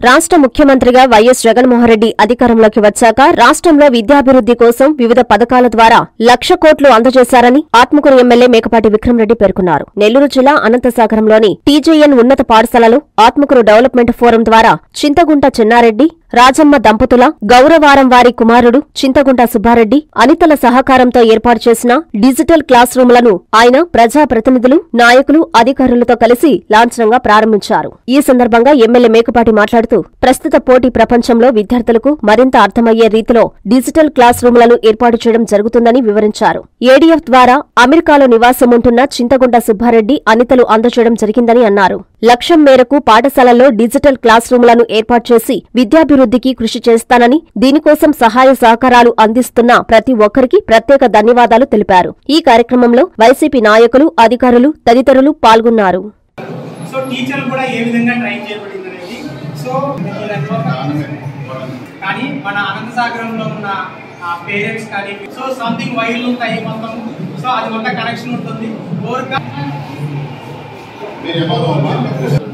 రాష్ట్ర ముఖ్యమంత్రిగా వైఎస్ జగన్మోహన్రెడ్డి అధికారంలోకి వచ్చాక రాష్ట్రంలో విద్యాభివృద్ధి కోసం వివిధ పథకాల ద్వారా లక్ష కోట్లు అందజేశారని ఆత్మకూరు ఎమ్మెల్యే మేకపాటి విక్రమరెడ్డి పేర్కొన్నారు నెల్లూరు జిల్లా అనంతసాగరంలోని టీజేఎన్ ఉన్నత పాఠశాలలో ఆత్మకూరు డెవలప్మెంట్ ఫోరం ద్వారా చింతగుంట చెన్నారెడ్డి రాజమ్మ దంపతుల గౌరవారం వారి కుమారుడు చింతగుంట సుబ్బారెడ్డి అనితల సహకారంతో ఏర్పాటు చేసిన డిజిటల్ క్లాస్ రూమ్లను ఆయన ప్రజా ప్రతినిధులు నాయకులు అధికారులతో కలిసి లాంఛనంగా ప్రారంభించారు ఈ సందర్భంగా ఎమ్మెల్యే మేకపాటి మాట్లాడుతూ ప్రస్తుత పోటీ ప్రపంచంలో విద్యార్థులకు మరింత అర్థమయ్యే రీతిలో డిజిటల్ క్లాస్ రూమ్లను ఏర్పాటు చేయడం జరుగుతుందని వివరించారు ఏడీఎఫ్ ద్వారా అమెరికాలో నివాసం ఉంటున్న చింతగుంట సుబ్బారెడ్డి అనితలు అందజేయడం జరిగిందని అన్నారు లక్ష్యం మేరకు పాఠశాలల్లో డిజిటల్ క్లాస్ రూమ్లను ఏర్పాటు చేసి విద్యాభివృద్ధికి కృషి చేస్తానని దీనికోసం సహాయ సహకారాలు అందిస్తున్న ప్రతి ఒక్కరికి ప్రత్యేక ధన్యవాదాలు తెలిపారు ఈ కార్యక్రమంలో వైసీపీ నాయకులు అధికారులు తదితరులు పాల్గొన్నారు సో టీచర్లు కూడా ఏ విధంగా ట్రైన్ చేయబడింది అనేది సో కానీ మన అనంతసాగరంలో ఉన్న పేరెంట్స్ కానీ సో సంథింగ్ వైర్లు ఉంటాయి మొత్తం సో అది మొత్తం కనెక్షన్ ఉంటుంది ఓవర్గా మీరు ఏమన్నా